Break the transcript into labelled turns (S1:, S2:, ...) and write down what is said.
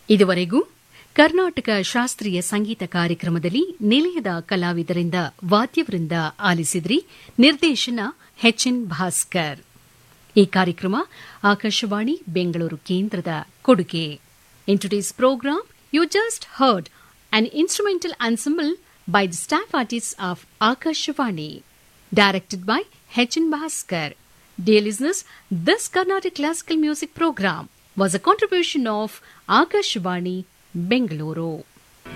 S1: ಇದುವರೆಗೂ ಕರ್ನಾಟಕ ಶಾಸ್ತ್ರೀಯ ಸಂಗೀತ ಕಾರ್ಯಕ್ರಮದಲ್ಲಿ ನಿಲಯದ ಕಲಾವಿದರಿಂದ ವಾದ್ಯವೃಂದ ಆಲಿಸಿದ್ರಿ ನಿರ್ದೇಶನ ಎಚ್ಎನ್ ಭಾಸ್ಕರ್ ಈ ಕಾರ್ಯಕ್ರಮ ಆಕಾಶವಾಣಿ ಬೆಂಗಳೂರು ಕೇಂದ್ರದ ಕೊಡುಗೆ in today's programme you just heard an instrumental ensemble by the staff artists of Akashvani, directed by H.N. Bhaskar. Dear listeners, this Carnatic classical music program was a contribution of Akashvani, Bengaluru.